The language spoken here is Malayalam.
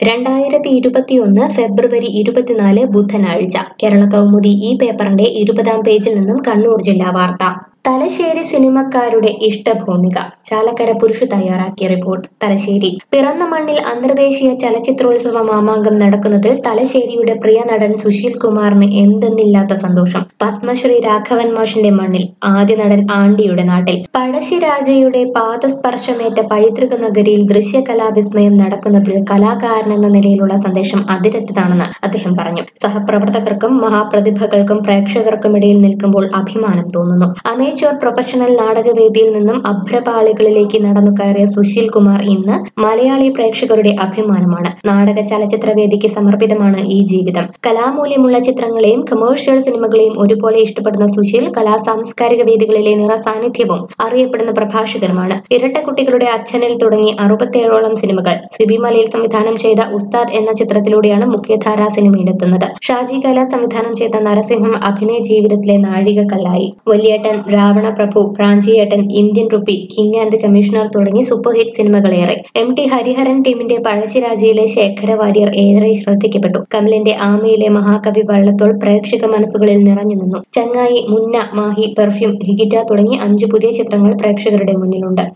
രണ്ടായിരത്തി ഇരുപത്തിയൊന്ന് ഫെബ്രുവരി ഇരുപത്തിനാല് ബുധനാഴ്ച കേരള കൗമുദി ഈ പേപ്പറിന്റെ ഇരുപതാം പേജിൽ നിന്നും കണ്ണൂർ ജില്ലാ വാർത്ത തലശ്ശേരി സിനിമക്കാരുടെ ഇഷ്ടഭൂമിക ചാലക്കര പുരുഷ തയ്യാറാക്കിയ റിപ്പോർട്ട് തലശ്ശേരി പിറന്ന മണ്ണിൽ അന്തർദേശീയ ചലച്ചിത്രോത്സവ മാമാങ്കം നടക്കുന്നതിൽ തലശ്ശേരിയുടെ പ്രിയ നടൻ സുശീൽ കുമാറിന് എന്തെന്നില്ലാത്ത സന്തോഷം പത്മശ്രീ രാഘവൻ മാഷിന്റെ മണ്ണിൽ ആദ്യ നടൻ ആണ്ടിയുടെ നാട്ടിൽ പഴശ്ശിരാജയുടെ പാദസ്പർശമേറ്റ പൈതൃക നഗരിയിൽ ദൃശ്യകലാവിസ്മയം നടക്കുന്നതിൽ കലാകാരൻ എന്ന നിലയിലുള്ള സന്ദേശം അതിരറ്റതാണെന്ന് അദ്ദേഹം പറഞ്ഞു സഹപ്രവർത്തകർക്കും മഹാപ്രതിഭകൾക്കും പ്രേക്ഷകർക്കുമിടയിൽ നിൽക്കുമ്പോൾ അഭിമാനം തോന്നുന്നു അമേച്വർ പ്രൊഫഷണൽ നാടകവേദിയിൽ നിന്നും അഭ്രപാളികളിലേക്ക് നടന്നു കയറിയ സുശീൽ കുമാർ ഇന്ന് മലയാളി പ്രേക്ഷകരുടെ അഭിമാനമാണ് നാടക ചലച്ചിത്ര വേദിക്ക് സമർപ്പിതമാണ് ഈ ജീവിതം കലാമൂല്യമുള്ള ചിത്രങ്ങളെയും കമേഴ്ഷ്യൽ സിനിമകളെയും ഒരുപോലെ ഇഷ്ടപ്പെടുന്ന സുശീൽ കലാ സാംസ്കാരിക വേദികളിലെ നിറസാന്നിധ്യവും അറിയപ്പെടുന്ന പ്രഭാഷകരുമാണ് ഇരട്ടക്കുട്ടികളുടെ അച്ഛനിൽ തുടങ്ങി അറുപത്തേഴോളം സിനിമകൾ സിബി മലയിൽ സംവിധാനം ചെയ്ത ഉസ്താദ് എന്ന ചിത്രത്തിലൂടെയാണ് മുഖ്യധാരാ സിനിമയിലെത്തുന്നത് ഷാജി കല സംവിധാനം ചെയ്ത നരസിംഹം അഭിനയ ജീവിതത്തിലെ നാഴികക്കല്ലായി Valiyettan Ravana Prabhu Pranchiyettan Indian rupee king and commissioner തുടങ്ങി സൂപ്പർ ഹിറ്റ് സിനിമകളേറെ എം ടി ഹരിഹരൻ ടീമിന്റെ പഴശ്ശിരാജയിലെ ശേഖര വാര്യർ ഏറെ ശ്രദ്ധിക്കപ്പെട്ടു കമലിന്റെ ആമയിലെ മഹാകവി വള്ളത്തോൾ പ്രേക്ഷക മനസ്സുകളിൽ നിറഞ്ഞു നിന്നു ചങ്ങായി മുന്ന മാഹി പെർഫ്യൂം ഹിഗിറ്റ തുടങ്ങി അഞ്ചു പുതിയ ചിത്രങ്ങൾ പ്രേക്ഷകരുടെ മുന്നിലുണ്ട്